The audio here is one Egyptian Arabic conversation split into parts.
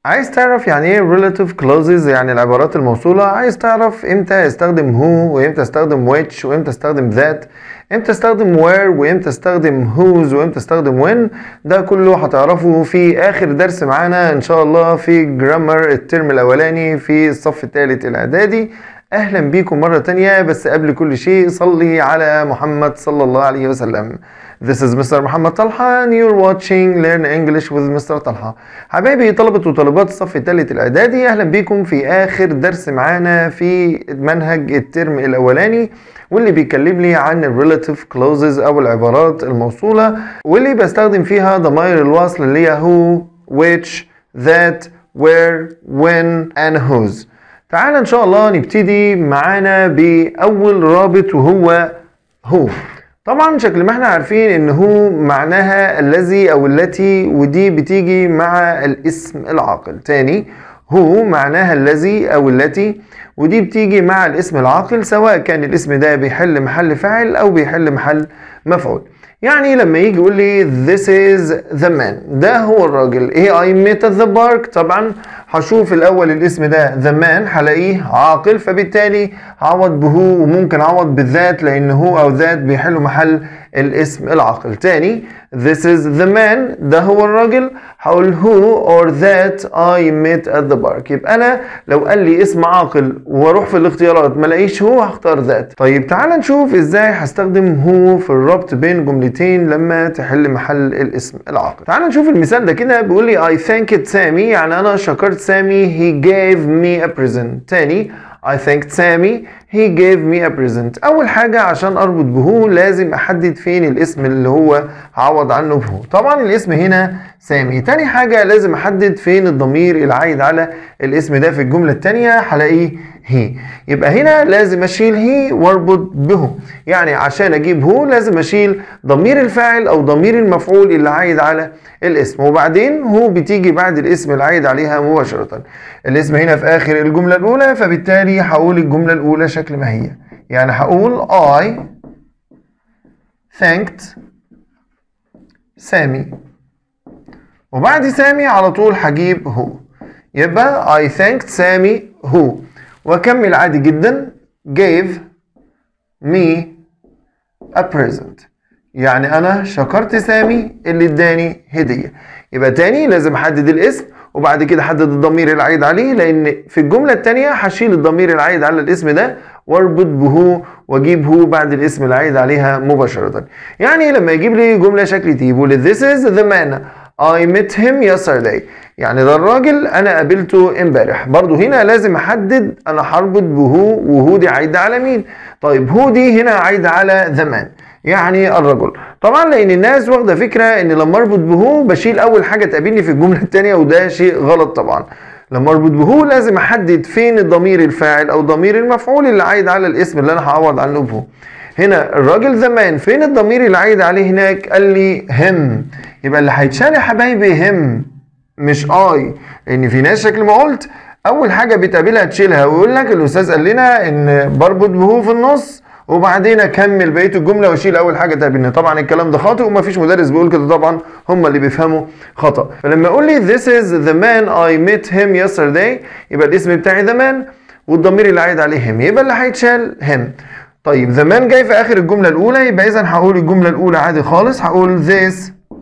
عايز تعرف يعني ايه relative clauses يعني العبارات الموصولة عايز تعرف امتى استخدم who وامتى استخدم which وامتى استخدم that امتى استخدم where وامتى استخدم whose وامتى استخدم when ده كله هتعرفه في اخر درس معانا ان شاء الله في جرامر الترم الاولاني في الصف الثالث الاعدادي اهلا بيكم مرة تانية بس قبل كل شيء صلي على محمد صلى الله عليه وسلم This is Mr. محمد طلحة and you're watching Learn English with Mr. طلحة حبايبي طلبة وطالبات الصف الثالث الإعدادي أهلا بيكم في آخر درس معانا في منهج الترم الأولاني واللي بيتكلم لي عن ال relative clauses أو العبارات الموصولة واللي بستخدم فيها ضمائر الوصل اللي هي who, which, that, where, when and whose تعال إن شاء الله نبتدي معانا بأول رابط وهو هو طبعا شكل ما احنا عارفين ان هو معناها الذي او التي ودي بتيجي مع الاسم العاقل تاني هو معناها الذي او التي ودي بتيجي مع الاسم العاقل سواء كان الاسم ده بيحل محل فاعل او بيحل محل مفعول يعني لما يجي يقول لي this is the man ده هو الراجل ايه I met at the park طبعا هشوف الاول الاسم ده the man هلاقيه عاقل فبالتالي عوض بهو وممكن عوض بالذات لان هو او ذات بيحلوا محل الاسم العاقل تاني this is the man ده هو الراجل هقول who or that I met at the park يبقى انا لو قال لي اسم عاقل واروح في الاختيارات ما الاقيش هو هختار ذات طيب تعال نشوف ازاي هستخدم هو في الربط بين جملتين لما تحل محل الاسم العاقل تعال نشوف المثال ده كده بيقول لي I thanked سامي يعني انا شكرت سامي he gave me a present تاني I thanked Sammy he gave me a present أول حاجة عشان أربط بهو لازم أحدد فين الاسم اللي هو هعوض عنه بهو طبعا الاسم هنا سامي تاني حاجة لازم أحدد فين الضمير العايد على الاسم ده في الجملة التانية هلاقيه هي يبقى هنا لازم أشيل هي وأربط بهو يعني عشان أجيب هو لازم أشيل ضمير الفاعل أو ضمير المفعول اللي عايد على الاسم وبعدين هو بتيجي بعد الاسم العايد عليها مباشرة الاسم هنا في آخر الجملة الأولى فبالتالي هقول الجملة الأولى شكل ما هي يعني هقول I thanked سامي وبعد سامي على طول هجيب هو يبقى I thanked سامي هو واكمل عادي جدا gave me a present يعني انا شكرت سامي اللي اداني هديه يبقى تاني لازم احدد الاسم وبعد كده احدد الضمير العايد عليه لان في الجمله الثانيه هشيل الضمير العايد على الاسم ده واربط بهو واجيب هو بعد الاسم العايد عليها مباشره يعني لما يجيب لي جمله شكل تي بيقول this is the man I met him yesterday يعني ده الراجل انا قابلته امبارح برضو هنا لازم احدد انا هربط بهو وهو دي عايده على مين طيب هو دي هنا عايده على the man يعني الرجل طبعا لان الناس واخده فكره ان لما اربط بهو بشيل اول حاجه تقابلني في الجمله الثانيه وده شيء غلط طبعا لما اربط بهو لازم احدد فين الضمير الفاعل او ضمير المفعول اللي عايد على الاسم اللي انا هعوض عنه بهو هنا الراجل زمان فين الضمير اللي عايد عليه هناك قال لي هم يبقى اللي هيتشال يا حبايبي هم مش اي لان في ناس شكل ما قلت اول حاجه بتقابلها تشيلها ويقول لك الاستاذ قال لنا ان بربط بهو في النص وبعدين اكمل بقيه الجمله واشيل اول حاجه تقابلني طبعا الكلام ده خاطئ ومفيش مدرس بيقول كده طبعا هم اللي بيفهموا خطا فلما يقول لي this is the man I met him yesterday يبقى الاسم بتاعي the man والضمير اللي عايد عليه him يبقى اللي هيتشال him طيب the man جاي في اخر الجمله الاولى يبقى اذا هقول الجمله الاولى عادي خالص هقول this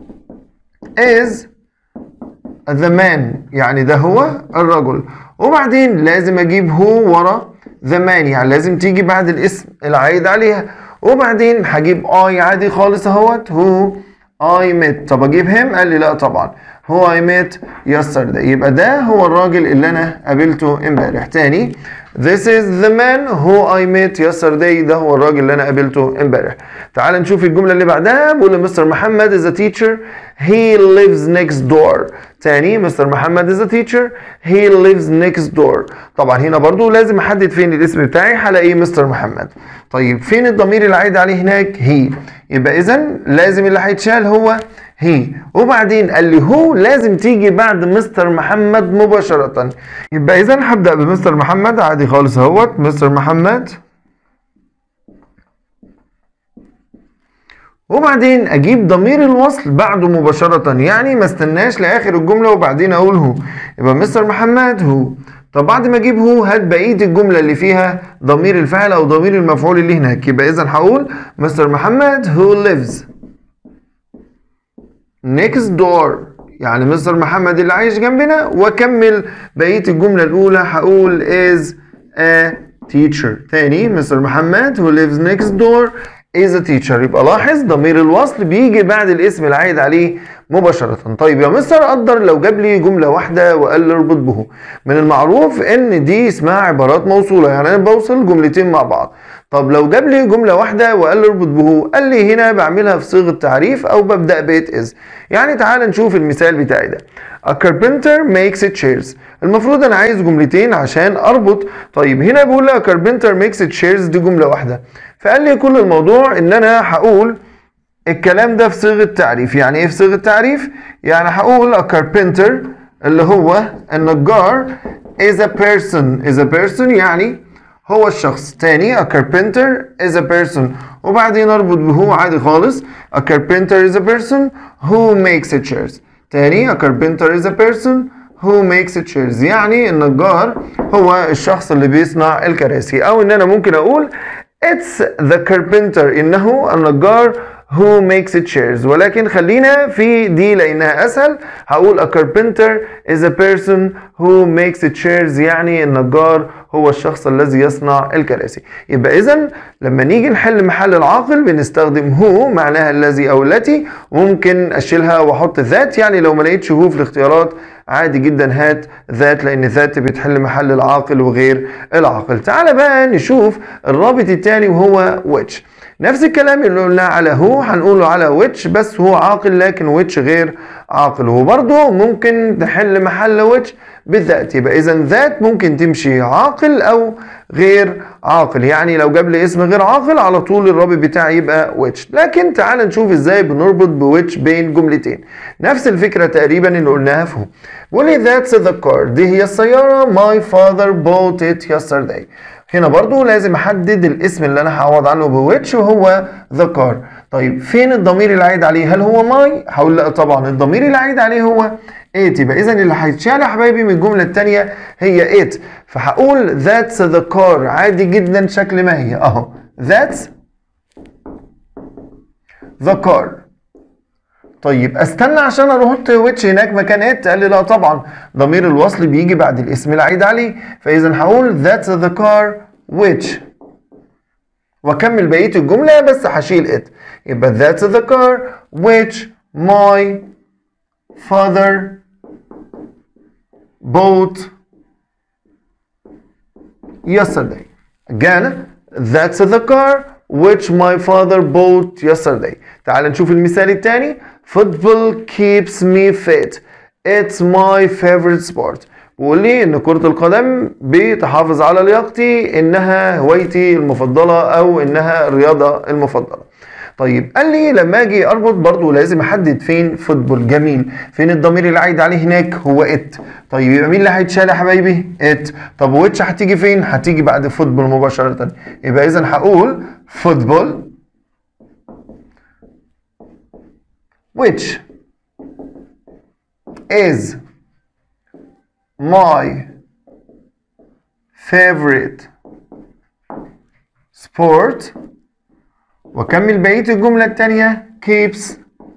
is the man يعني ده هو الرجل وبعدين لازم اجيب هو ورا the man يعني لازم تيجي بعد الاسم العايد عليها وبعدين هجيب I عادي خالص اهوت هو I met طب اجيب him قال لي لا طبعا هو I met yesterday يبقى ده هو الراجل اللي انا قابلته امبارح تاني This is the man who I met yesterday ده هو الراجل اللي انا قابلته امبارح تعال نشوف الجمله اللي بعدها بيقول مستر محمد is a teacher he lives next door تاني مستر محمد is a teacher he lives next door طبعا هنا برضو لازم احدد فين الاسم بتاعي هلاقيه مستر محمد طيب فين الضمير اللي عايد عليه هناك هي يبقى اذا لازم اللي هيتشال هو هي وبعدين قال لي هو لازم تيجي بعد مستر محمد مباشرة يبقى اذا هبدأ بمستر محمد عادي خالص اهوت مستر محمد وبعدين اجيب ضمير الوصل بعده مباشرة يعني ما استناش لاخر الجملة وبعدين اقول هو يبقى مستر محمد هو طب بعد ما اجيب هو هات بقية الجملة اللي فيها ضمير الفعل او ضمير المفعول اللي هناك يبقى اذا هقول مستر محمد who lives next door يعني مستر محمد اللي عايش جنبنا واكمل بقية الجملة الاولى هقول is a teacher تاني مستر محمد who lives next door is a teacher يبقى لاحظ ضمير الوصل بيجي بعد الاسم العايد عليه مباشرة طيب يا مستر قدر لو جاب لي جملة واحدة وقال لي اربط به من المعروف ان دي اسمها عبارات موصولة يعني انا بوصل جملتين مع بعض طب لو جاب لي جملة واحدة وقال لي اربط به قال لي هنا بعملها في صيغة تعريف او ببدأ بيت از يعني تعال نشوف المثال بتاعي ده A carpenter makes chairs المفروض انا عايز جملتين عشان اربط طيب هنا بقول لي a carpenter makes chairs دي جملة واحدة فقال لي كل الموضوع ان انا هقول الكلام ده في صيغة تعريف يعني ايه في صيغة تعريف يعني هقول a carpenter اللي هو النجار is a person is a person يعني هو الشخص تاني a carpenter is a person وبعدين اربط به عادي خالص a carpenter is a person who makes a chairs تاني a carpenter is a person who makes a chairs يعني النجار هو الشخص اللي بيصنع الكراسي او ان انا ممكن اقول it's the carpenter انه النجار who makes it chairs ولكن خلينا في دي لانها اسهل هقول a carpenter is a person who makes it chairs يعني النجار هو الشخص الذي يصنع الكراسي يبقى اذا لما نيجي نحل محل العاقل بنستخدم هو معناها الذي او التي ممكن اشيلها واحط ذات يعني لو ما لقيتش هو في الاختيارات عادي جدا هات ذات لان ذات بتحل محل العاقل وغير العاقل تعال بقى نشوف الرابط الثاني وهو which نفس الكلام اللي قلناه على هو هنقوله على which بس هو عاقل لكن which غير عاقل وبرضه ممكن نحل محل which بالذات يبقى اذا ذات ممكن تمشي عاقل او غير عاقل يعني لو جاب لي اسم غير عاقل على طول الرابط بتاعي يبقى which لكن تعال نشوف ازاي بنربط بwhich بين جملتين نفس الفكره تقريبا اللي قلناها في هو بيقول لي that's the car دي هي السياره my father bought it yesterday هنا برضو لازم احدد الاسم اللي انا هعوض عنه بويتش وهو ذا كار طيب فين الضمير اللي عايد عليه هل هو ماي هقول لا طبعا الضمير اللي عايد عليه هو ات يبقى اذا اللي هيتشال يا حبايبي من الجمله الثانيه هي ات فهقول ذاتس ذا كار عادي جدا شكل ما هي اهو ذاتس ذا كار طيب استنى عشان احط ويتش هناك مكان ات قال لي لا طبعا ضمير الوصل بيجي بعد الاسم العيد عليه فاذا هقول that's the car which واكمل بقيه الجمله بس هشيل ات يبقى that's the car which my father bought yesterday again that's the car which my father bought yesterday تعال نشوف المثال الثاني football keeps me fit it's my favorite sport بيقول لي ان كرة القدم بتحافظ على لياقتي انها هوايتي المفضلة او انها الرياضة المفضلة طيب قال لي لما اجي اربط برضو لازم احدد فين فوتبول جميل فين الضمير اللي عايد عليه هناك هو ات طيب يبقى مين اللي هيتشال يا حبايبي ات طب واتش هتيجي فين هتيجي بعد فوتبول مباشرة يبقى اذا هقول فوتبول which is my favorite sport واكمل بقيه الجمله الثانيه keeps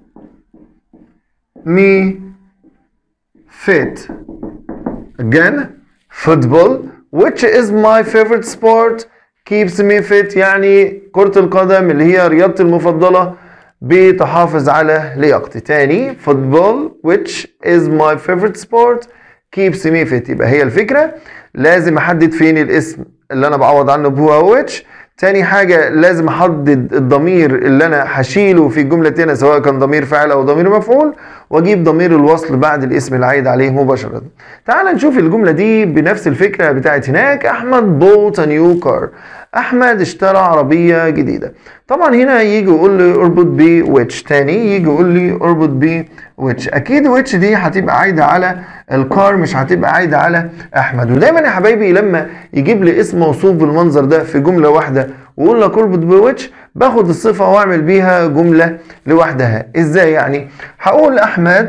me fit again football which is my favorite sport keeps me fit يعني كرة القدم اللي هي رياضتي المفضلة بتحافظ على لياقتي تاني football which is my favorite sport keeps me fit يبقى هي الفكرة لازم احدد فين الاسم اللي انا بعوض عنه بهو which تاني حاجة لازم احدد الضمير اللي انا هشيله في الجملة التانية سواء كان ضمير فاعل او ضمير مفعول واجيب ضمير الوصل بعد الاسم العايد عليه مباشرة تعال نشوف الجملة دي بنفس الفكرة بتاعت هناك احمد bought a new car احمد اشترى عربية جديدة طبعا هنا يجي يقول لي اربط ب which تاني يجي يقول لي اربط ب which اكيد which دي هتبقى عايدة على الكار مش هتبقى عايدة على احمد ودايما يا حبايبي لما يجيب لي اسم موصوف بالمنظر ده في جملة واحدة ويقول لك اربط ب which باخد الصفة واعمل بيها جملة لوحدها ازاي يعني هقول احمد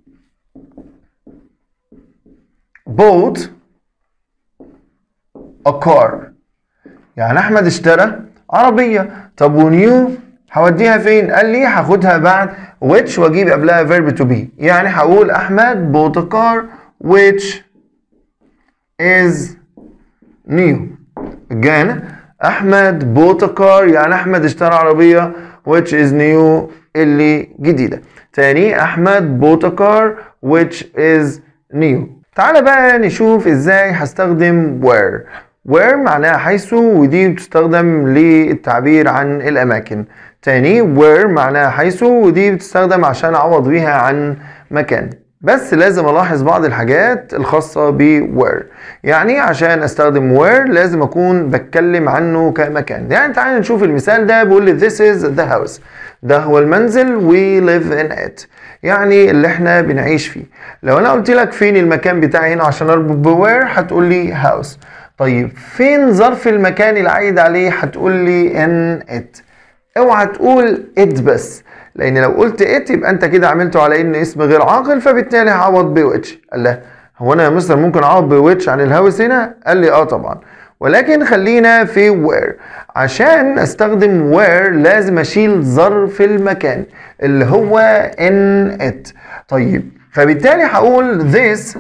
bought a car يعني احمد اشترى عربية طب ونيو هوديها فين قال لي هاخدها بعد which واجيب قبلها verb to be يعني هقول احمد bought a car which is new again احمد bought a car يعني احمد اشترى عربية which is new اللي جديدة تاني احمد bought a car which is new تعالى بقى نشوف ازاي هستخدم where where معناها حيث ودي بتستخدم للتعبير عن الاماكن تاني where معناها حيث ودي بتستخدم عشان اعوض بيها عن مكان بس لازم الاحظ بعض الحاجات الخاصة ب where يعني عشان استخدم where لازم اكون بتكلم عنه كمكان يعني تعالى نشوف المثال ده بيقول لي this is the house ده هو المنزل we live in it يعني اللي احنا بنعيش فيه لو انا قلت لك فين المكان بتاعي هنا عشان اربط بوير هتقول لي house طيب فين ظرف المكان العايد عليه هتقول لي in it اوعى تقول it بس لان لو قلت it يبقى انت كده عملته على ان اسم غير عاقل فبالتالي هعوض بويتش قال لا هو انا يا مستر ممكن اعوض بويتش عن الهاوس هنا قال لي اه طبعا ولكن خلينا في where عشان استخدم where لازم اشيل ظرف المكان اللي هو in it طيب فبالتالي هقول this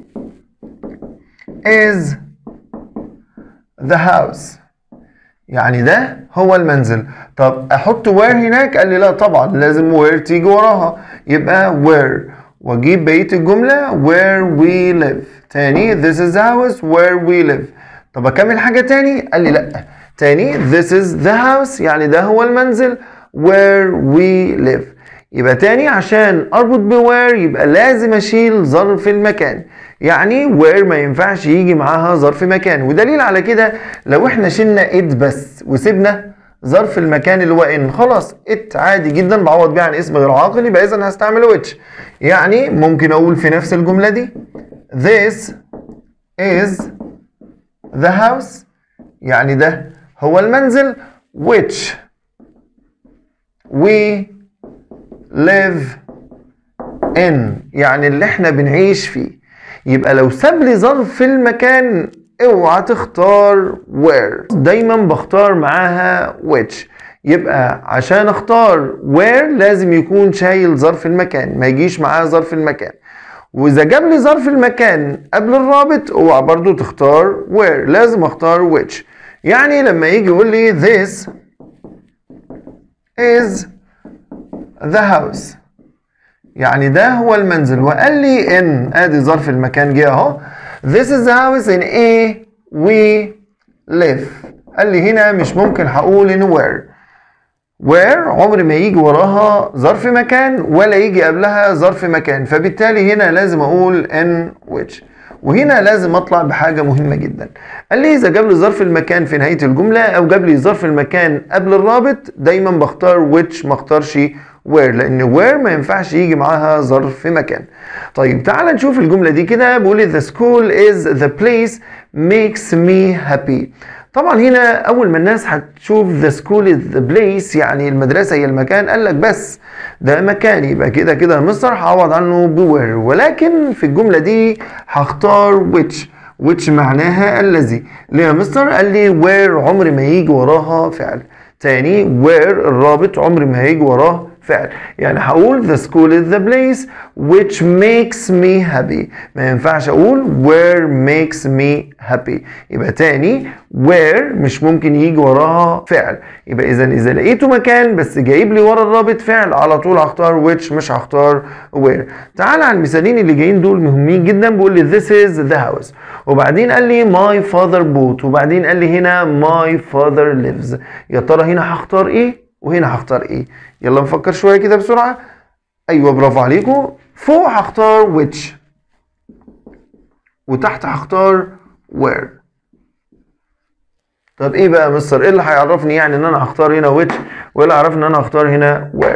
is the house يعني ده هو المنزل طب احط where هناك قال لي لا طبعا لازم where تيجي وراها يبقى where واجيب بقيه الجمله where we live تاني this is the house where we live طب اكمل حاجه تاني قال لي لا تاني this is the house يعني ده هو المنزل where we live يبقى تاني عشان اربط ب where يبقى لازم اشيل ظرف المكان يعني where ما ينفعش يجي معاها ظرف مكان ودليل على كده لو احنا شلنا it بس وسيبنا ظرف المكان اللي هو ان خلاص it عادي جدا بعوض بيه عن اسم غير عاقل يبقى اذا هستعمل which يعني ممكن اقول في نفس الجمله دي this is the house يعني ده هو المنزل which we live in يعني اللي احنا بنعيش فيه يبقى لو ساب لي ظرف في المكان اوعى تختار where دايما بختار معاها which يبقى عشان اختار where لازم يكون شايل ظرف المكان ما يجيش معاه ظرف المكان واذا جاب لي ظرف المكان قبل الرابط اوعى برضو تختار where لازم اختار which يعني لما يجي يقول لي this is the house يعني ده هو المنزل وقال لي ان ادي ظرف المكان جه اهو this is the house in A we live قال لي هنا مش ممكن هقول ان where where عمر ما يجي وراها ظرف مكان ولا يجي قبلها ظرف مكان فبالتالي هنا لازم اقول in which وهنا لازم اطلع بحاجه مهمه جدا قال لي اذا جاب لي ظرف المكان في نهايه الجمله او جاب لي ظرف المكان قبل الرابط دايما بختار which ما اختارش where لان where ما ينفعش يجي معاها ظرف مكان طيب تعال نشوف الجمله دي كده بيقول لي the school is the place makes me happy طبعا هنا اول ما الناس هتشوف the school is the place يعني المدرسه هي المكان قال لك بس ده مكان يبقى كده كده مستر هعوض عنه بوير ولكن في الجمله دي هختار which which معناها الذي ليه يا مستر قال لي where عمر ما يجي وراها فعل تاني where الرابط عمر ما هيجي وراه فعل يعني هقول the school is the place which makes me happy ما ينفعش اقول where makes me happy يبقى تاني where مش ممكن يجي وراها فعل يبقى اذا اذا لقيته مكان بس جايب لي ورا الرابط فعل على طول هختار which مش هختار where تعال على المثالين اللي جايين دول مهمين جدا بيقول لي this is the house وبعدين قال لي my father bought وبعدين قال لي هنا my father lives يا ترى هنا هختار ايه وهنا هختار ايه يلا نفكر شويه كده بسرعه ايوه برافو عليكم فوق هختار which وتحت هختار where طب ايه بقى يا مستر ايه اللي هيعرفني يعني ان انا هختار هنا which وايه اللي هيعرفني ان انا هختار هنا where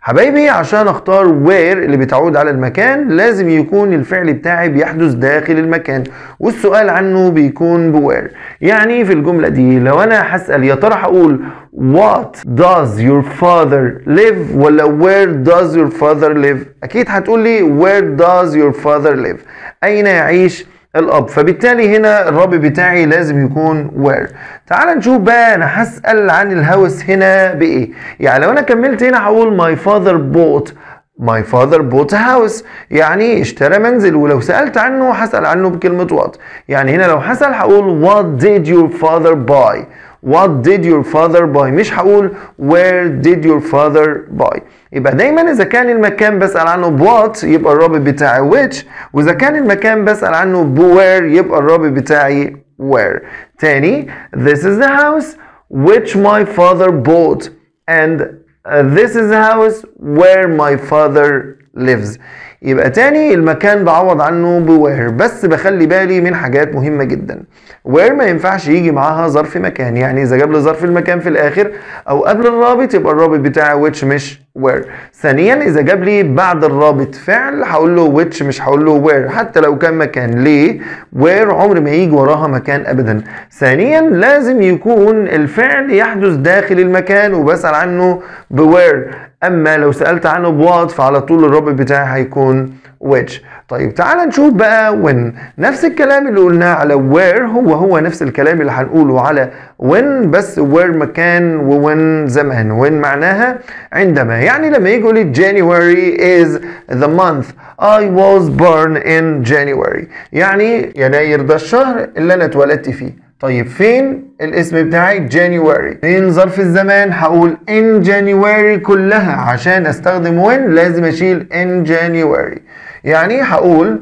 حبايبي عشان اختار where اللي بتعود على المكان لازم يكون الفعل بتاعي بيحدث داخل المكان والسؤال عنه بيكون بوير يعني في الجملة دي لو انا هسأل يا ترى هقول what does your father live ولا where does your father live اكيد هتقول لي where does your father live اين يعيش الاب فبالتالي هنا الرب بتاعي لازم يكون where تعال نشوف بقى انا هسأل عن الهوس هنا بايه يعني لو انا كملت هنا هقول my father bought My father bought a house يعني اشترى منزل ولو سألت عنه هسأل عنه بكلمة what يعني هنا لو هسأل هقول what did your father buy What did your father buy مش هقول where did your father buy يبقى دايما اذا كان المكان بسأل عنه بوات يبقى الرابط بتاعي which واذا كان المكان بسأل عنه بوير يبقى الرابط بتاعي where تاني this is the house which my father bought and uh, this is the house where my father lives يبقى تاني المكان بعوض عنه بوير بس بخلي بالي من حاجات مهمة جدا وير ما ينفعش يجي معاها ظرف مكان يعني اذا جاب لي ظرف المكان في الاخر او قبل الرابط يبقى الرابط بتاعي which مش where ثانيا اذا جاب لي بعد الرابط فعل هقول له which مش هقول له where حتى لو كان مكان ليه where عمر ما يجي وراها مكان ابدا ثانيا لازم يكون الفعل يحدث داخل المكان وبسأل عنه بوير اما لو سألت عنه بوات فعلى طول الرابط بتاعي هيكون which طيب تعال نشوف بقى when نفس الكلام اللي قلناه على where هو هو نفس الكلام اللي هنقوله على when بس where مكان و when زمان when معناها عندما يعني لما يجي يقول لي January is the month I was born in January يعني يناير ده الشهر اللي انا اتولدت فيه طيب فين الاسم بتاعي January فين ظرف الزمان هقول in January كلها عشان استخدم when لازم اشيل in January يعني هقول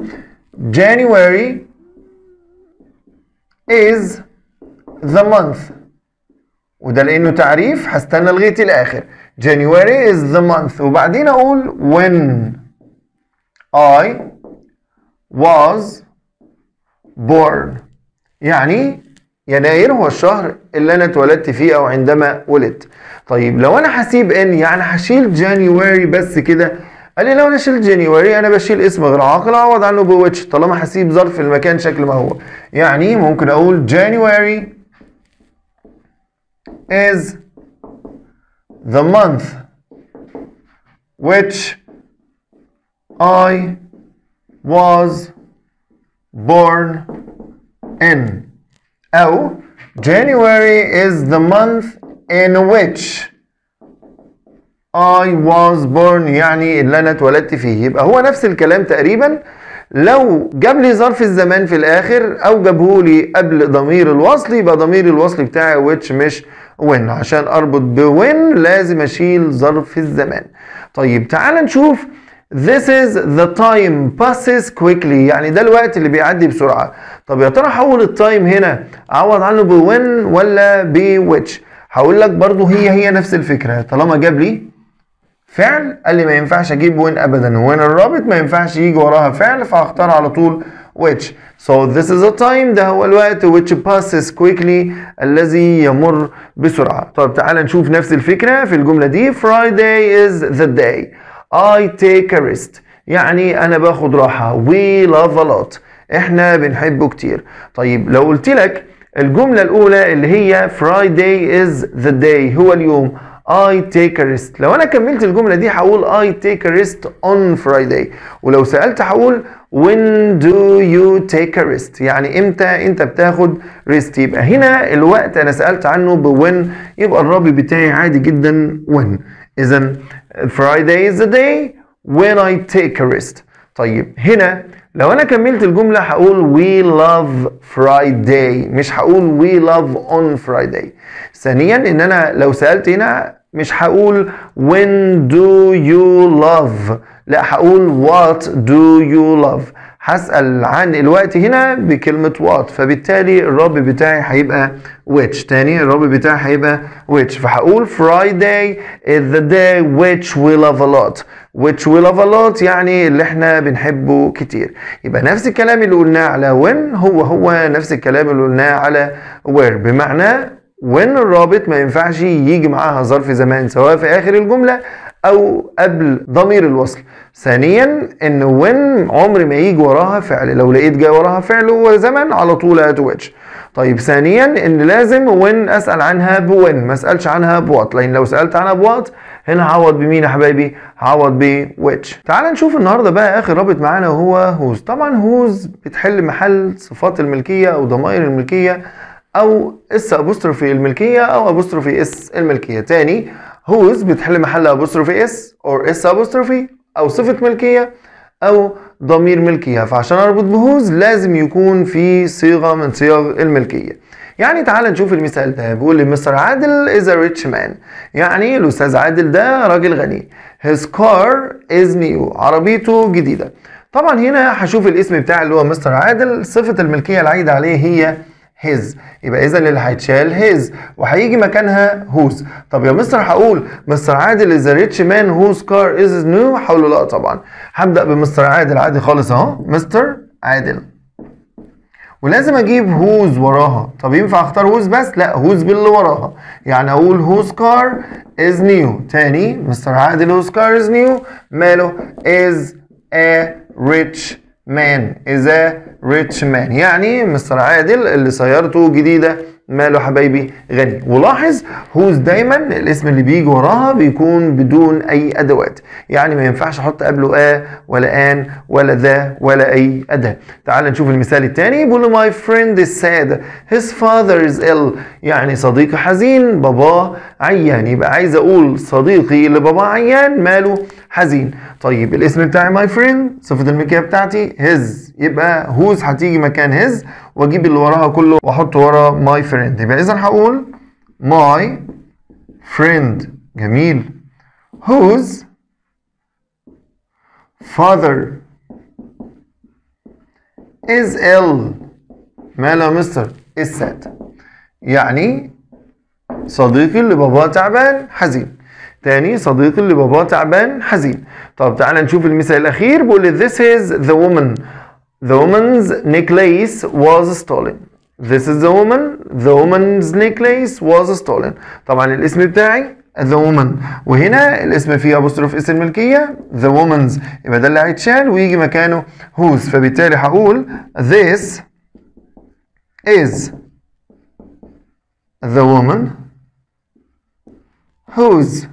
January is the month وده لانه تعريف هستنى لغايه الاخر January is the month وبعدين اقول when I was born يعني يناير هو الشهر اللي انا اتولدت فيه او عندما ولدت طيب لو انا هسيب ان يعني هشيل جانيوري بس كده قال لي لو انا شلت جانيوري انا بشيل اسم غير عاقل اعوض عنه بويتش طالما هسيب ظرف المكان شكل ما هو يعني ممكن اقول January is the month which I was born in أو January is the month in which I was born يعني اللي أنا اتولدت فيه يبقى هو نفس الكلام تقريبا لو جاب لي ظرف الزمان في الآخر أو جابه لي قبل ضمير الوصل يبقى ضمير الوصل بتاعي which مش when عشان أربط ب when لازم أشيل ظرف الزمان طيب تعال نشوف This is the time passes quickly يعني ده الوقت اللي بيعدي بسرعة طب يا ترى حول التايم هنا اعوض عنه ب when ولا ب which هقول لك برضو هي هي نفس الفكرة طالما جاب لي فعل قال لي ما ينفعش اجيب when ابدا when الرابط ما ينفعش يجي وراها فعل فهختار على طول which so this is a time ده هو الوقت which passes quickly الذي يمر بسرعة طب تعال نشوف نفس الفكرة في الجملة دي Friday is the day I take a rest يعني أنا باخد راحة we love a lot إحنا بنحبه كتير طيب لو قلت لك الجملة الأولى اللي هي Friday is the day هو اليوم I take a rest لو أنا كملت الجملة دي هقول I take a rest on Friday ولو سألت هقول when do you take a rest يعني إمتى أنت بتاخد rest يبقى هنا الوقت أنا سألت عنه ب when يبقى الرابط بتاعي عادي جدا when إذا Friday is the day when I take a rest طيب هنا لو انا كملت الجمله هقول we love Friday مش هقول we love on Friday ثانيا ان انا لو سالت هنا مش هقول when do you love لا هقول what do you love هسأل عن الوقت هنا بكلمة what فبالتالي الرابط بتاعي هيبقى which تاني الرابط بتاعي هيبقى which فهقول Friday is the day which we love a lot which we love a lot يعني اللي احنا بنحبه كتير يبقى نفس الكلام اللي قلناه على when هو هو نفس الكلام اللي قلناه على where بمعنى when الرابط ما ينفعش يجي معاها ظرف زمان سواء في اخر الجمله او قبل ضمير الوصل ثانيا ان when عمر ما يجي وراها فعل لو لقيت جاي وراها فعل وزمن على طول at which طيب ثانيا ان لازم when اسال عنها بوين ما اسالش عنها بوات لان لو سالت عنها بوات هنا هعوض بمين يا حبايبي هعوض ب which تعال نشوف النهارده بقى اخر رابط معانا وهو whose طبعا whose بتحل محل صفات الملكيه او ضمائر الملكيه او اس ابوستروفي الملكيه او ابوستروفي اس الملكيه تاني whose بتحل محل ابوستروفي اس or اس ابوستروفي او صفه ملكيه او ضمير ملكيه فعشان اربط بهوز لازم يكون في صيغه من صيغ الملكيه يعني تعال نشوف المثال ده بيقول لي مستر عادل is a rich man يعني الاستاذ عادل ده راجل غني his car is new عربيته جديده طبعا هنا هشوف الاسم بتاع اللي هو مستر عادل صفه الملكيه العايده عليه هي his يبقى اذا اللي هيتشال his وهيجي مكانها whose طب يا مستر هقول مستر عادل is a rich man whose car is new هقول له لا طبعا هبدا بمستر عادل عادي خالص اهو مستر عادل ولازم اجيب whose وراها طب ينفع اختار whose بس لا whose باللي وراها يعني اقول whose car is new تاني مستر عادل whose car is new ماله is a rich man is a rich man يعني مستر عادل اللي سيارته جديدة ماله حبايبي غني ولاحظ هوز دايما الاسم اللي بيجي وراها بيكون بدون اي ادوات يعني ما ينفعش احط قبله ا ولا ان ولا ذا ولا اي اداه تعال نشوف المثال الثاني بيقول my friend is sad his father is ill يعني صديقي حزين باباه عيان يبقى عايز اقول صديقي اللي باباه عيان ماله حزين طيب الاسم بتاعي my friend صفة الملكية بتاعتي his يبقى whose هتيجي مكان his واجيب اللي وراها كله واحطه ورا my friend يبقى اذا هقول my friend جميل whose father is ill ماله يا مستر is sad يعني صديقي اللي باباه تعبان حزين تاني صديقي اللي باباه تعبان حزين طب تعالى نشوف المثال الاخير بيقول لي this is the woman the woman's necklace was stolen this is the woman the woman's necklace was stolen طبعا الاسم بتاعي the woman وهنا الاسم فيه ابوستروف اسم الملكيه the woman's يبقى ده اللي هيتشال ويجي مكانه whose فبالتالي هقول this is the woman whose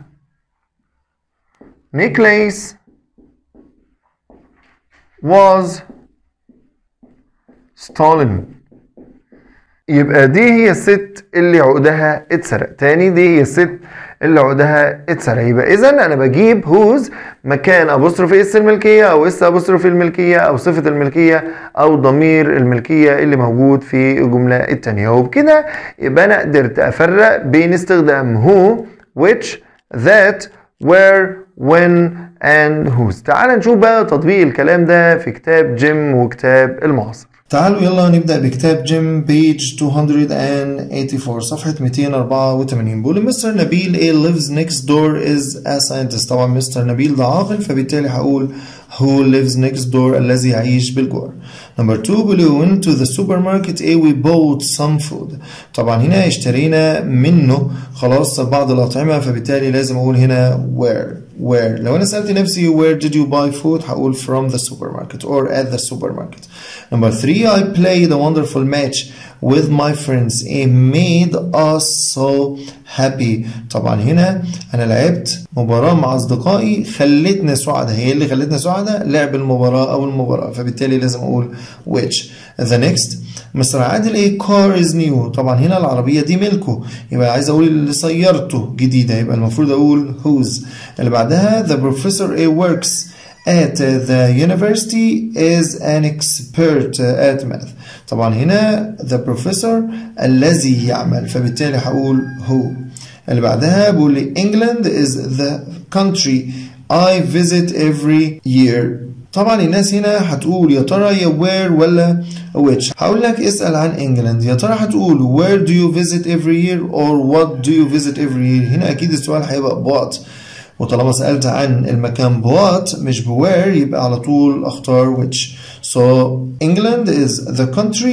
necklace was stolen يبقى دي هي الست اللي عقدها اتسرق تاني دي هي الست اللي عقدها اتسرق يبقى اذا انا بجيب هوز مكان ابوستروف اس الملكيه او اس ابوستروف الملكيه او صفه الملكيه او ضمير الملكيه اللي موجود في الجمله الثانيه وبكده يبقى انا قدرت افرق بين استخدام هو which that where when and whose تعال نشوف بقى تطبيق الكلام ده في كتاب جيم وكتاب المعاصر تعالوا يلا نبدأ بكتاب جيم بيج 284 صفحة 284 بيقول مستر نبيل A lives next door is a scientist طبعا مستر نبيل ده عاقل فبالتالي هقول who lives next door الذي يعيش بالجوار Number two بيقول we went to the supermarket A we bought some food طبعا هنا اشترينا منه خلاص بعض الأطعمة فبالتالي لازم أقول هنا where where لو أنا سألت نفسي where did you buy food هقول from the supermarket or at the supermarket Number three I played a wonderful match with my friends it made us so happy طبعا هنا أنا لعبت مباراة مع أصدقائي خلتنا سعداء هي اللي خلتنا سعداء لعب المباراة أو المباراة فبالتالي لازم أقول which the next مستر عادل ايه car is new طبعا هنا العربية دي ملكه يبقى عايز اقول اللي سيارته جديدة يبقى المفروض اقول whose اللي بعدها the professor a works at the university is an expert at math طبعا هنا the professor الذي يعمل فبالتالي هقول who اللي بعدها بقول لي England is the country I visit every year طبعا الناس هنا هتقول يا ترى يا where ولا which هقول لك اسأل عن انجلاند يا ترى هتقول where do you visit every year or what do you visit every year هنا اكيد السؤال هيبقى what وطالما سألت عن المكان بوات مش بوير يبقى على طول اختار which so England is the country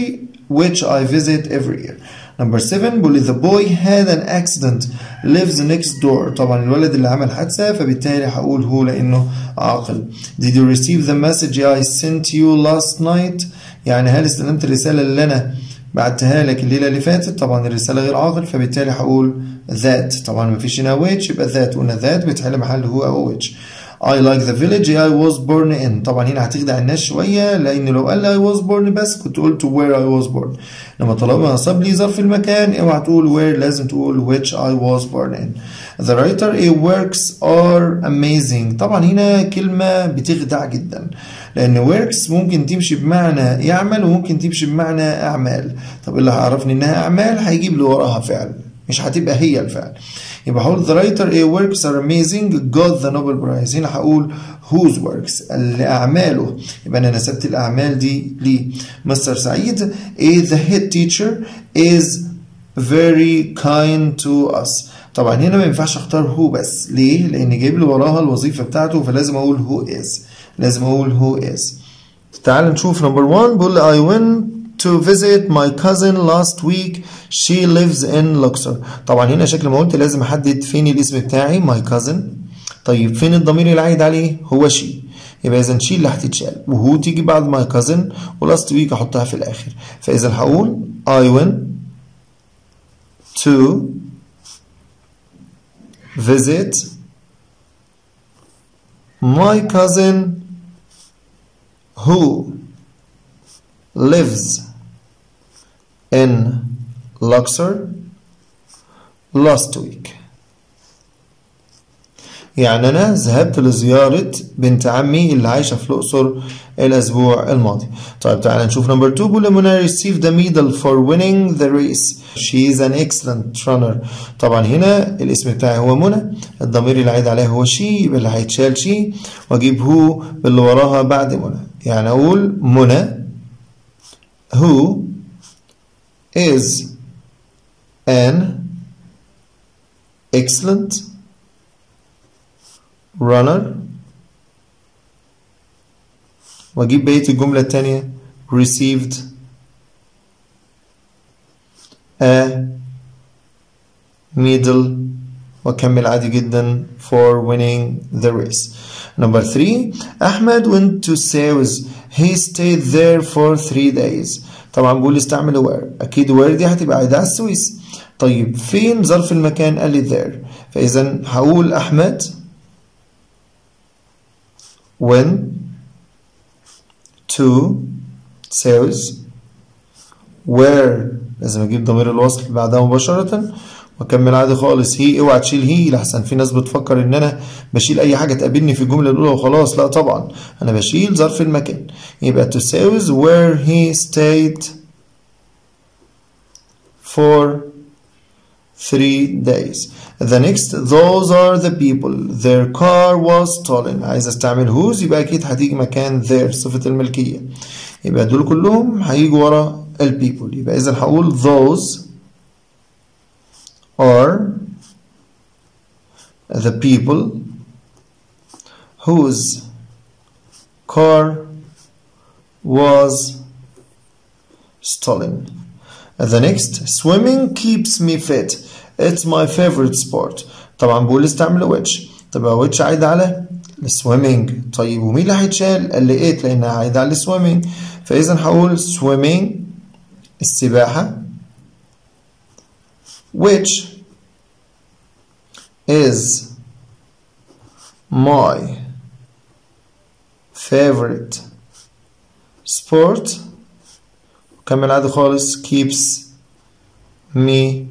which I visit every year. Number 7 بيقول لي the boy had an accident lives next door طبعا الولد اللي عمل حادثة فبالتالي هقول هو لأنه عاقل. Did you receive the message I sent you last night؟ يعني هل استلمت الرسالة اللي أنا بعتها لك الليلة اللي فاتت؟ طبعا الرسالة غير عاقل فبالتالي هقول that طبعا ما فيش هنا which يبقى that قلنا that بتحل محل هو أو which. I like the village I was born in طبعا هنا هتخدع الناس شوية لأن لو قال لي I was born بس كنت قلت where I was born لما طالما نصب لي ظرف المكان اوعى تقول where لازم تقول which I was born in The writer A works are amazing طبعا هنا كلمة بتخدع جدا لأن works ممكن تمشي بمعنى يعمل وممكن تمشي بمعنى أعمال طب اللي هعرفني إنها أعمال هيجيب لي وراها فعل مش هتبقى هي الفعل يبقى هقول the writer A works are amazing got the Nobel Prize هنا هقول whose works اللي أعماله يبقى أنا نسبت الأعمال دي ليه مستر سعيد A the head teacher is very kind to us طبعا هنا ما ينفعش اختار هو بس ليه لان جايب لي وراها الوظيفه بتاعته فلازم اقول هو is لازم اقول هو is تعال نشوف نمبر 1 بيقول لي I went to visit my cousin last week she lives in Luxor طبعا هنا شكل ما قلت لازم احدد فين الاسم بتاعي my cousin طيب فين الضمير اللي عايد عليه هو she يبقى اذا she اللي هتتشال وهو تيجي بعد my cousin ولاست ويك احطها في الاخر فاذا هقول I went to visit my cousin who lives in Luxor last week يعني أنا ذهبت لزيارة بنت عمي اللي عايشة في الأقصر الأسبوع الماضي. طيب تعالى نشوف نمبر 2 بيقول منى received a medal for winning the race. She is an excellent runner. طبعا هنا الاسم بتاعي هو منى، الضمير اللي عايد عليها هو she يبقى اللي هيتشال she وأجيب هو باللي وراها بعد منى. يعني أقول منى who is an excellent runner واجيب بقيه الجمله الثانيه received a medal واكمل عادي جدا for winning the race number three Ahmed went to Suez he stayed there for three days طبعا بقول استعمل where اكيد where دي هتبقى عايده على السويس طيب فين ظرف المكان قال لي there فاذا هقول احمد when to ساوز where لازم اجيب ضمير الوصل بعدها مباشرة واكمل عادي خالص هي اوعى تشيل هي لحسن في ناس بتفكر ان انا بشيل اي حاجة تقابلني في الجملة الاولى وخلاص لا طبعا انا بشيل ظرف المكان يبقى تساوز where he stayed for three days. The next, those are the people. Their car was stolen. عايز استعمل whose يبقى أكيد هتيجي مكان their صفة الملكية. يبقى دول كلهم هيجوا ورا ال people. يبقى إذا هقول those are the people whose car was stolen. The next, swimming keeps me fit. It's my favorite sport. طبعا بقول استعمل which. طب which عايد على السويمنج. طيب ومين اللي هيتشال؟ قال لي it لأنها عايدة على السويمنج. فإذا هقول swimming السباحة which is my favorite sport كمل عادي خالص keeps me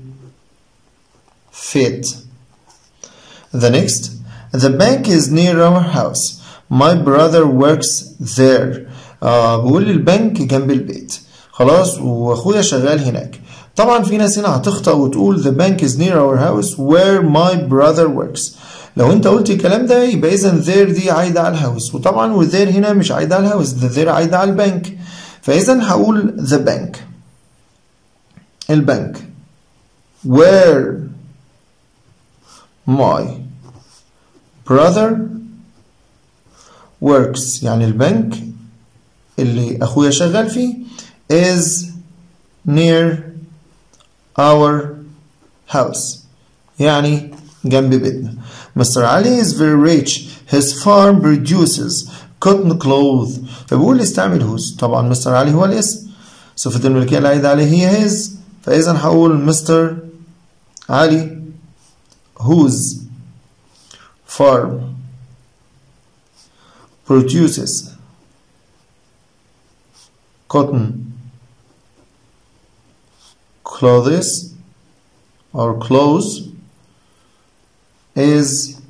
fit the next the bank is near our house my brother works there آه بقول لي البنك جنب البيت خلاص واخويا شغال هناك طبعا في ناس هنا هتخطأ وتقول the bank is near our house where my brother works لو انت قلت الكلام ده يبقى اذا there دي عايده على الهاوس وطبعا و there هنا مش عايده على الهاوس ده there عايده على البنك فاذا هقول the bank البنك where my brother works يعني البنك اللي اخويا شغال فيه is near our house يعني جنب بيتنا Mr. Ali is very rich his farm produces cotton cloth فبيقول لي استعمل whose طبعا Mr. علي هو الاسم صفة الملكية اللي عايدة عليه هي his فإذا هقول Mr. علي whose farm produces cotton clothes or clothes is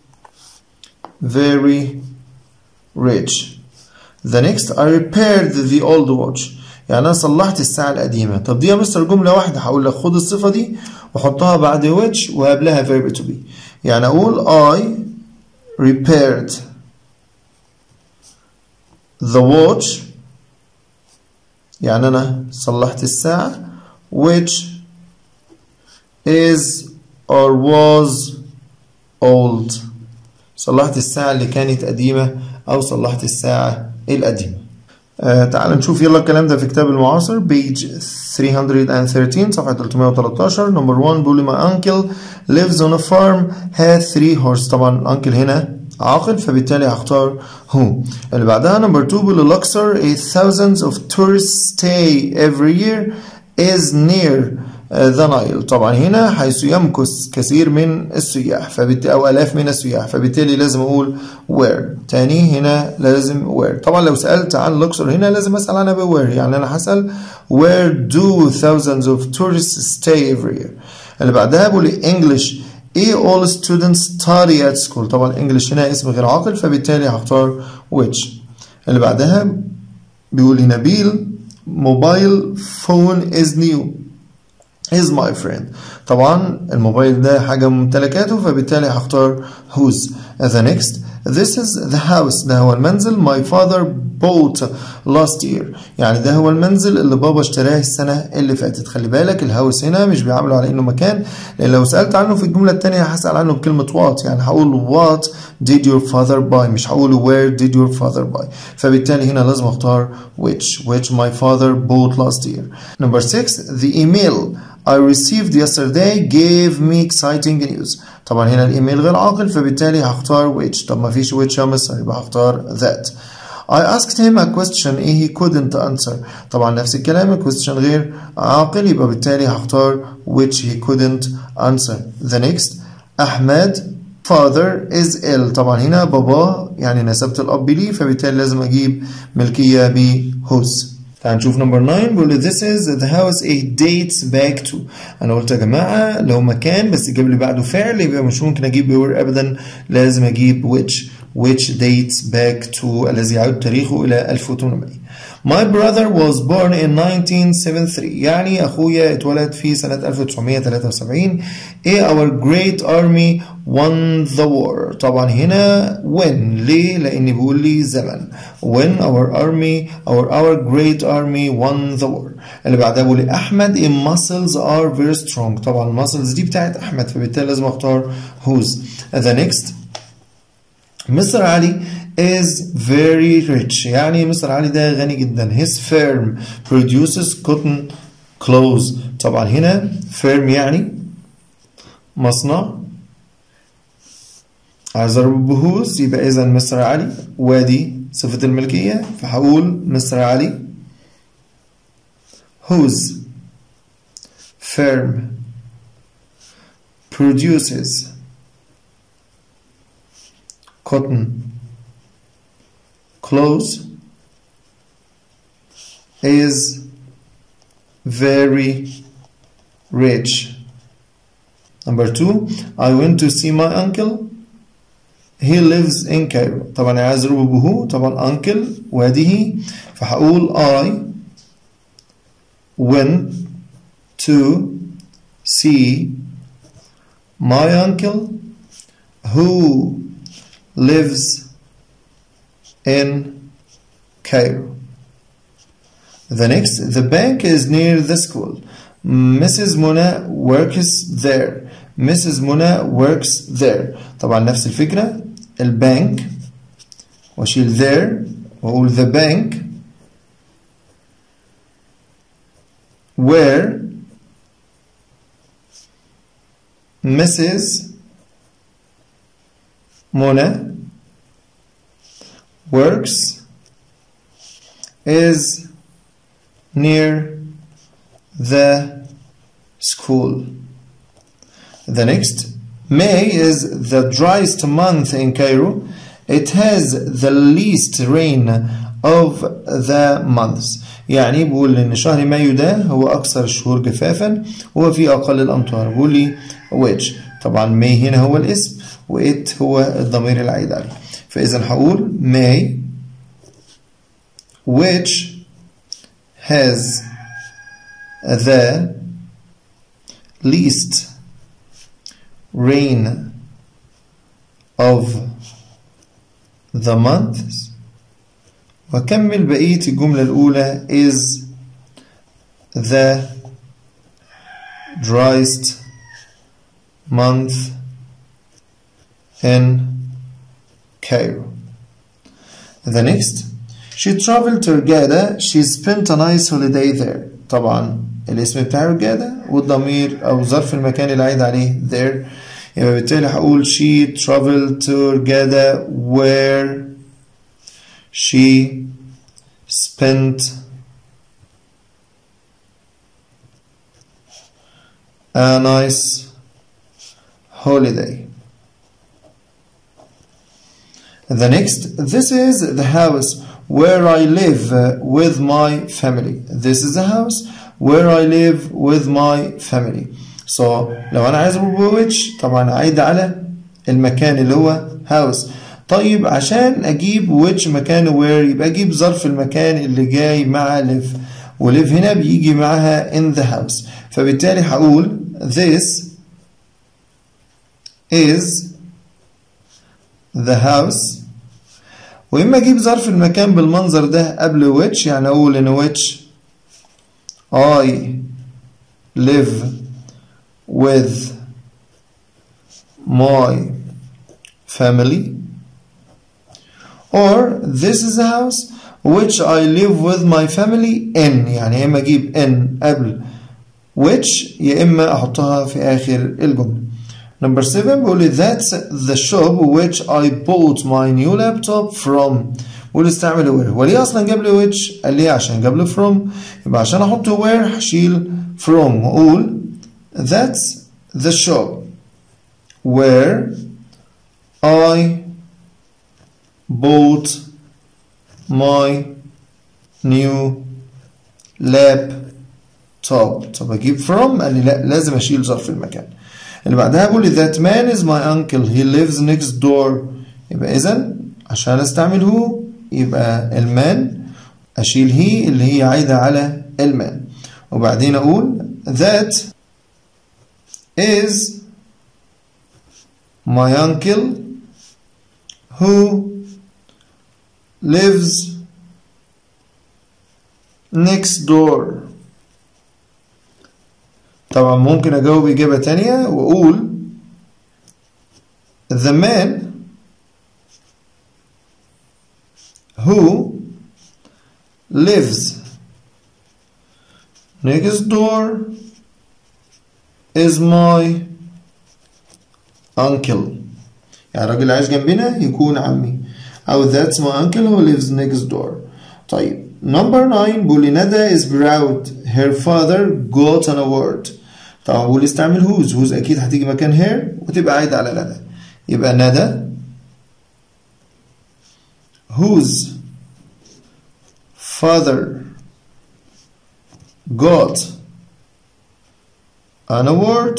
very rich. The next I repaired the old watch. يعني أنا صلحت الساعة القديمة. طب دي يا مستر جملة واحدة هقول لك خد الصفة دي وحطها بعد which وقبلها verb to be. يعني أقول I repaired the watch يعني أنا صلحت الساعة which is or was old صلحت الساعة اللي كانت قديمة أو صلحت الساعة القديمة آه تعال نشوف يلا الكلام ده في كتاب المعاصر بيج 313 صفحة 313 نمبر 1 بيقول my uncle lives on a farm had three horses طبعا الأنكل هنا عاقل فبالتالي هختار هو اللي بعدها نمبر 2 بيقول Luxor a thousands of tourists stay every year is near ذا نايل طبعا هنا حيث يمكث كثير من السياح فبالتالي او الاف من السياح فبالتالي لازم اقول where تاني هنا لازم where طبعا لو سالت عن لوكسور هنا لازم اسال عنها ب where يعني انا هسال where do thousands of tourists stay every year اللي بعدها بقول English ايه all students study at school طبعا English هنا اسم غير عاقل فبالتالي هختار which اللي بعدها بيقول لي نبيل موبايل فون is new is my friend طبعا الموبايل ده حاجة من ممتلكاته فبالتالي هختار whose the next this is the house ده هو المنزل my father bought last year يعني ده هو المنزل اللي بابا اشتراه السنة اللي فاتت خلي بالك الهاوس هنا مش بيعاملوا على انه مكان لان لو سألت عنه في الجملة التانية هسأل عنه بكلمة what يعني هقول what did your father buy مش هقول where did your father buy فبالتالي هنا لازم اختار which which my father bought last year number six the email I received yesterday gave me exciting news طبعا هنا الايميل غير عاقل فبالتالي هختار which طب ما فيش which يا مستر يبقى هختار that I asked him a question he couldn't answer طبعا نفس الكلام ال question غير عاقل يبقى بالتالي هختار which he couldn't answer the next أحمد father is ill طبعا هنا بابا يعني نسبت الأب لي فبالتالي لازم أجيب ملكية ب whose تعال نشوف نمبر 9 بيقول this is the house it dates back to انا قلت يا جماعه لو مكان بس يجيب لي بعده فعل يبقى مش ممكن اجيب where ابدا لازم اجيب which which dates back to الذي يعود تاريخه الى 1800 My brother was born in 1973 يعني أخويا اتولد في سنة 1973 إيه our great army won the war طبعا هنا when ليه؟ لأن بيقول لي زمن when our army our our great army won the war اللي بعدها بيقول لي أحمد in muscles are very strong طبعا المسلز دي بتاعت أحمد فبالتالي لازم أختار whose the next مستر علي is very rich يعني مستر علي ده غني جدا his firm produces cotton clothes طبعا هنا firm يعني مصنع عايز اضرب بهوز يبقى اذا مستر علي وادي صفة الملكية فهقول مستر علي whose firm produces cotton clothes is very rich. Number two, I went to see my uncle. He lives in Cairo. طبعا عايز اضربه بهو طبعا uncle وادي فهقول I went to see my uncle who lives in Cairo. The next, the bank is near the school. Mrs. Muna works there. Mrs. Muna works there. طبعا نفس الفكرة البنك واشيل there واقول the bank where Mrs. Mona works is near the school. The next, May is the driest month in Cairo. It has the least rain of the months. يعني بقول ان شهر مايو ده هو اكثر الشهور جفافا وهو فيه اقل الامطار بقول لي which طبعا ماي هنا هو الاسم وات هو الضمير العائد عليه فاذا هقول May which has the least rain of the months وكمل بقية الجملة الأولى is the driest month in Cairo. The next, she traveled to Hurghada. She spent a nice holiday there. طبعا الاسم بتاع هرجادة والضمير أو ظرف المكان اللي عايد عليه there يبقى بالتالي هقول she traveled to Hurghada where she spent a nice holiday. The next, this is the house where I live uh, with my family. This is the house where I live with my family. So لو أنا عايز أقول which طبعا عايد على المكان اللي هو house. طيب عشان أجيب which مكان where يبقى أجيب ظرف المكان اللي جاي مع live. وليف هنا بيجي معاها in the house. فبالتالي هقول this is the house وإما أجيب ظرف المكان بالمنظر ده قبل which يعني أقول إن which I live with my family or this is a house which I live with my family in يعني يا إما أجيب in قبل which يا إما أحطها في آخر الجملة Number seven بقول لي that's the shop which I bought my new laptop from بقول استعمل where هو ليه أصلا جاب لي which قال لي عشان جاب لي from يبقى عشان أحط where هشيل from وأقول that's the shop where I bought my new laptop طب أجيب from قال لي لا لازم أشيل ظرف المكان اللي بعدها بقول لي that man is my uncle he lives next door يبقى إذا عشان استعمل هو يبقى المان أشيل هي اللي هي عايدة على المان وبعدين أقول that is my uncle who lives next door طبعا ممكن أجاوب إجابة تانية وأقول the man who lives next door is my uncle يعني الراجل اللي عايش جنبنا يكون عمي أو that's my uncle who lives next door طيب number 9 بيقول لي ندى is proud her father got an award طبعا بقول استعمل whose whose أكيد هتيجي مكان her وتبقى عايدة على ندى يبقى ندى whose father got an award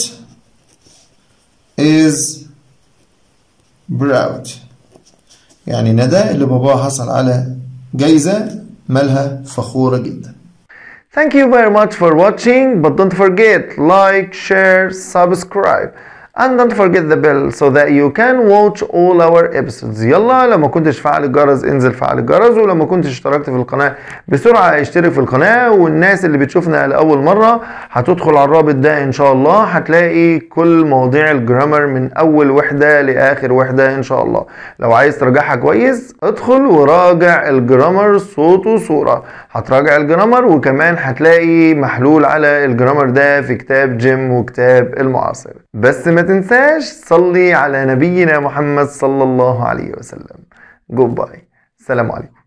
is proud يعني ندى اللي باباها حصل على جايزة مالها فخورة جدا Thank you very much for watching, but don't forget like, share, subscribe, and don't forget the bell so that you can watch all our episodes. يلا لو ما كنتش فعل الجرس انزل فعل الجرس ولو ما كنتش اشتركت في القناة بسرعة اشترك في القناة والناس اللي بتشوفنا لأول مرة هتدخل على الرابط ده ان شاء الله هتلاقي كل مواضيع الجرامر من اول وحدة لآخر وحدة ان شاء الله لو عايز تراجعها كويس ادخل وراجع الجرامر صوت وصورة هتراجع الجرامر وكمان هتلاقي محلول على الجرامر ده في كتاب جيم وكتاب المعاصر بس ما تنساش صلي على نبينا محمد صلى الله عليه وسلم جود باي السلام عليكم